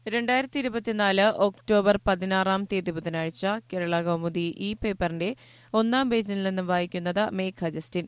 രണ്ടായിരത്തി ഇരുപത്തിനാല് ഒക്ടോബർ പതിനാറാം തീയതി ബുധനാഴ്ച കേരള കൗമുദി ഈ പേപ്പറിന്റെ ഒന്നാം പേജിൽ നിന്നും വായിക്കുന്നത് മേഘ ജസ്റ്റിൻ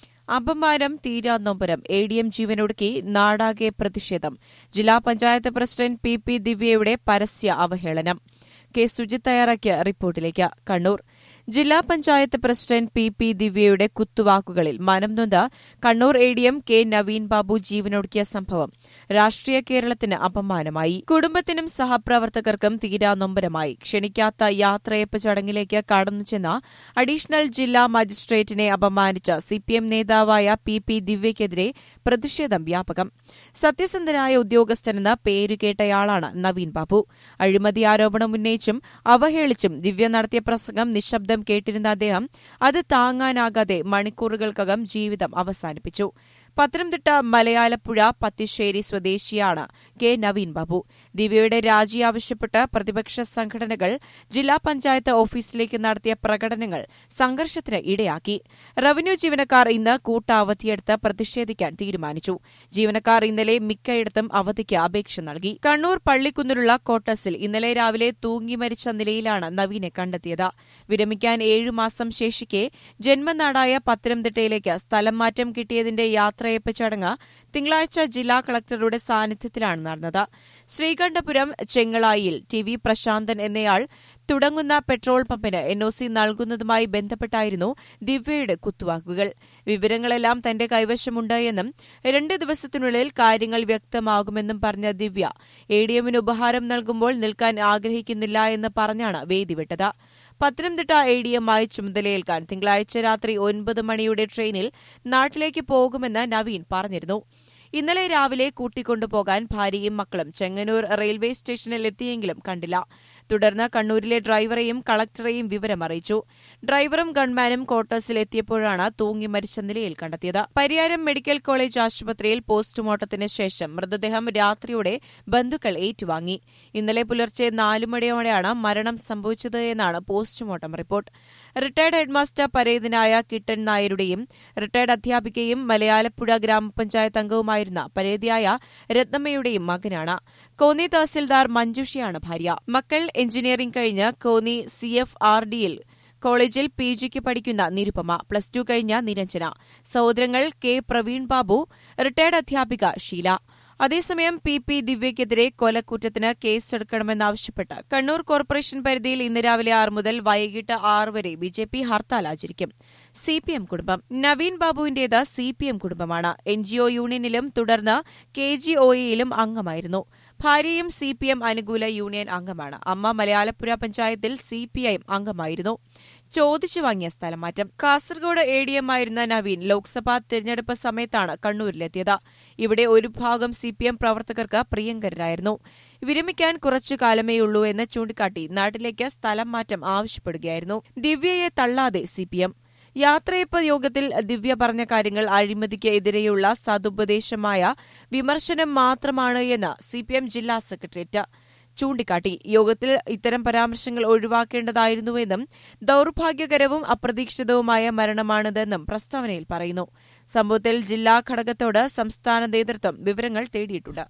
അപമാനം തീരാനൊമ്പരം എ ഡി എം ജീവനൊടുക്കി നാടാകെ പ്രതിഷേധം ജില്ലാ പഞ്ചായത്ത് പ്രസിഡന്റ് പി പി ദിവ്യയുടെ പരസ്യ അവഹേളനം കെ സുജിത് തയ്യാറാക്കിയ റിപ്പോർട്ടിലേക്ക് കണ്ണൂർ ജില്ലാ പഞ്ചായത്ത് പ്രസിഡന്റ് പി പി ദിവ്യയുടെ കുത്തുവാക്കുകളിൽ മനം നൊന്ത് Kannur A D M K Naveen Babu ജീവനൊടുക്കിയ സംഭവം രാഷ്ട്രീയ കേരളത്തിന് അപമാനമായി കുടുംബത്തിനും സഹപ്രവർത്തകർക്കും തീരാനൊമ്പരമായി ക്ഷണിക്കാത്ത യാത്രയപ്പ് ചടങ്ങിലേക്ക് കടന്നു ചെന്ന അഡീഷണൽ ജില്ലാ മജിസ്ട്രേറ്റിനെ അപമാനിച്ച സിപിഎം നേതാവായ പി പി ദിവ്യയ്ക്കെതിരെ പ്രതിഷേധം വ്യാപകം സത്യസന്ധനായ ഉദ്യോഗസ്ഥനെന്ന് പേരുകേട്ടയാളാണ് നവീൻ ബാബു അഴിമതി ആരോപണം ഉന്നയിച്ചും അവഹേളിച്ചും ദിവ്യ നടത്തിയ പ്രസംഗം നിശബ്ദം കേട്ടിരുന്ന അദ്ദേഹം അത് താങ്ങാനാകാതെ മണിക്കൂറുകൾക്കകം ജീവിതം അവസാനിപ്പിച്ചു പത്തനംതിട്ട മലയാലപ്പുഴ പത്തിശ്ശേരി സ്വദേശിയാണ് കെ നവീൻ ബാബു ദിവ്യയുടെ രാജി ആവശ്യപ്പെട്ട് പ്രതിപക്ഷ സംഘടനകൾ ജില്ലാ പഞ്ചായത്ത് ഓഫീസിലേക്ക് നടത്തിയ പ്രകടനങ്ങൾ സംഘർഷത്തിന് ഇടയാക്കി റവന്യൂ ജീവനക്കാർ ഇന്ന് കൂട്ടവധിയെടുത്ത് പ്രതിഷേധിക്കാൻ തീരുമാനിച്ചു ജീവനക്കാർ ഇന്നലെ മിക്കയിടത്തും അവധിക്ക് അപേക്ഷ നൽകി കണ്ണൂർ പള്ളിക്കുന്നിലുള്ള ക്വാർട്ടേഴ്സിൽ ഇന്നലെ രാവിലെ തൂങ്ങി മരിച്ച നിലയിലാണ് നവീനെ കണ്ടെത്തിയത് വിരമിക്കാൻ ഏഴു മാസം ശേഷിക്കെ ജന്മനാടായ പത്തനംതിട്ടയിലേക്ക് സ്ഥലം മാറ്റം കിട്ടിയതിന്റെ യാത്രയപ്പ് ചടങ്ങ് തിങ്കളാഴ്ച ജില്ലാ കളക്ടറുടെ സാന്നിധ്യത്തിലാണ് നടന്നത് ശ്രീകണ്ഠപുരം ചെങ്ങളായിൽ ടി വി പ്രശാന്തൻ എന്നയാൾ തുടങ്ങുന്ന പെട്രോൾ പമ്പിന് എൻഒസി നൽകുന്നതുമായി ബന്ധപ്പെട്ടായിരുന്നു ദിവ്യയുടെ കുത്തുവാക്കുകൾ വിവരങ്ങളെല്ലാം തന്റെ കൈവശമുണ്ട് എന്നും രണ്ട് ദിവസത്തിനുള്ളിൽ കാര്യങ്ങൾ വ്യക്തമാകുമെന്നും പറഞ്ഞ ദിവ്യ എ ഡി എമ്മിന് ഉപഹാരം നൽകുമ്പോൾ നിൽക്കാൻ ആഗ്രഹിക്കുന്നില്ല എന്ന് പറഞ്ഞാണ് വേദി വിട്ടത് പത്തനംതിട്ട എ ഡി എമ്മായി ചുമതലയേൽക്കാൻ തിങ്കളാഴ്ച രാത്രി ഒൻപത് മണിയുടെ ട്രെയിനിൽ നാട്ടിലേക്ക് പോകുമെന്ന് നവീൻ പറഞ്ഞിരുന്നു ഇന്നലെ രാവിലെ കൂട്ടിക്കൊണ്ടുപോകാൻ ഭാര്യയും മക്കളും ചെങ്ങന്നൂർ റെയിൽവേ സ്റ്റേഷനിൽ എത്തിയെങ്കിലും കണ്ടില്ല തുടർന്ന് കണ്ണൂരിലെ ഡ്രൈവറെയും കളക്ടറെയും വിവരം അറിയിച്ചു ഡ്രൈവറും ഗൺമാനും ക്വാർട്ടേഴ്സിൽ എത്തിയപ്പോഴാണ് തൂങ്ങി മരിച്ച നിലയിൽ കണ്ടെത്തിയത് പരിയാരം മെഡിക്കൽ കോളേജ് ആശുപത്രിയിൽ പോസ്റ്റ്മോർട്ടത്തിന് ശേഷം മൃതദേഹം രാത്രിയോടെ ബന്ധുക്കൾ ഏറ്റുവാങ്ങി ഇന്നലെ പുലർച്ചെ നാലുമണിയോടെയാണ് മരണം സംഭവിച്ചത് എന്നാണ് പോസ്റ്റ്മോർട്ടം റിപ്പോർട്ട് റിട്ടയർഡ് ഹെഡ്മാസ്റ്റർ പരേതനായ കിട്ടൻ നായരുടെയും റിട്ടയർഡ് അധ്യാപികയും മലയാലപ്പുഴ ഗ്രാമപഞ്ചായത്ത് അംഗവുമായിരുന്ന പരേതിയായ രത്നമ്മയുടെയും മകനാണ് കോന്നി തഹസിൽദാർ മഞ്ജുഷയാണ് ഭാര്യ മക്കൾ എഞ്ചിനീയറിംഗ് കഴിഞ്ഞ് കോന്നി സി എഫ് ആർ ഡിയിൽ കോളേജിൽ പി ജിക്ക് പഠിക്കുന്ന നിരുപമ പ്ലസ് ടു കഴിഞ്ഞ നിരഞ്ജന സഹോദരങ്ങൾ കെ പ്രവീൺ ബാബു റിട്ടയർഡ് അധ്യാപിക ഷീല അതേസമയം പി പി ദിവ്യയ്ക്കെതിരെ കൊലക്കുറ്റത്തിന് കേസെടുക്കണമെന്നാവശ്യപ്പെട്ട് കണ്ണൂർ കോർപ്പറേഷൻ പരിധിയിൽ ഇന്ന് രാവിലെ ആറ് മുതൽ വൈകിട്ട് ആറ് വരെ ബി ജെ പി ഹർത്താൽ ആചരിക്കും സി പി എം കുടുംബം നവീൻ ബാബുവിന്റേത് സി പി എം കുടുംബമാണ് എൻ ജി ഒ യൂണിയനിലും തുടർന്ന് കെ ജി ഒ എയിലും അംഗമായിരുന്നു ഭാര്യയും സി പി എം അനുകൂല യൂണിയൻ അംഗമാണ് അമ്മ മലയാലപ്പുഴ പഞ്ചായത്തിൽ സി പി ഐ അംഗമായിരുന്നു ചോദിച്ചു വാങ്ങിയ സ്ഥലം മാറ്റം കാസർഗോഡ് എ ഡി എം ആയിരുന്ന നവീൻ ലോക്സഭാ തെരഞ്ഞെടുപ്പ് സമയത്താണ് കണ്ണൂരിലെത്തിയത് ഇവിടെ ഒരു ഭാഗം സി പി എം പ്രവർത്തകർക്ക് പ്രിയങ്കരായിരുന്നു വിരമിക്കാൻ കുറച്ചു കാലമേയുള്ളൂ എന്ന് ചൂണ്ടിക്കാട്ടി നാട്ടിലേക്ക് സ്ഥലം മാറ്റം ആവശ്യപ്പെടുകയായിരുന്നു ദിവ്യയെ തള്ളാതെ സി പി എം യാത്രയപ്പ് യോഗത്തിൽ ദിവ്യ പറഞ്ഞ കാര്യങ്ങൾ അഴിമതിക്ക് എതിരെയുള്ള സതുപദേശമായ വിമർശനം മാത്രമാണ് എന്ന് സിപിഎം ജില്ലാ സെക്രട്ടേറിയറ്റ് ചൂണ്ടിക്കാട്ടി യോഗത്തിൽ ഇത്തരം പരാമർശങ്ങൾ ഒഴിവാക്കേണ്ടതായിരുന്നുവെന്നും ദൌർഭാഗ്യകരവും അപ്രതീക്ഷിതവുമായ മരണമാണിതെന്നും പ്രസ്താവനയിൽ പറയുന്നു സംഭവത്തിൽ ജില്ലാ ഘടകത്തോട് സംസ്ഥാന നേതൃത്വം വിവരങ്ങൾ തേടിയിട്ടുണ്ട്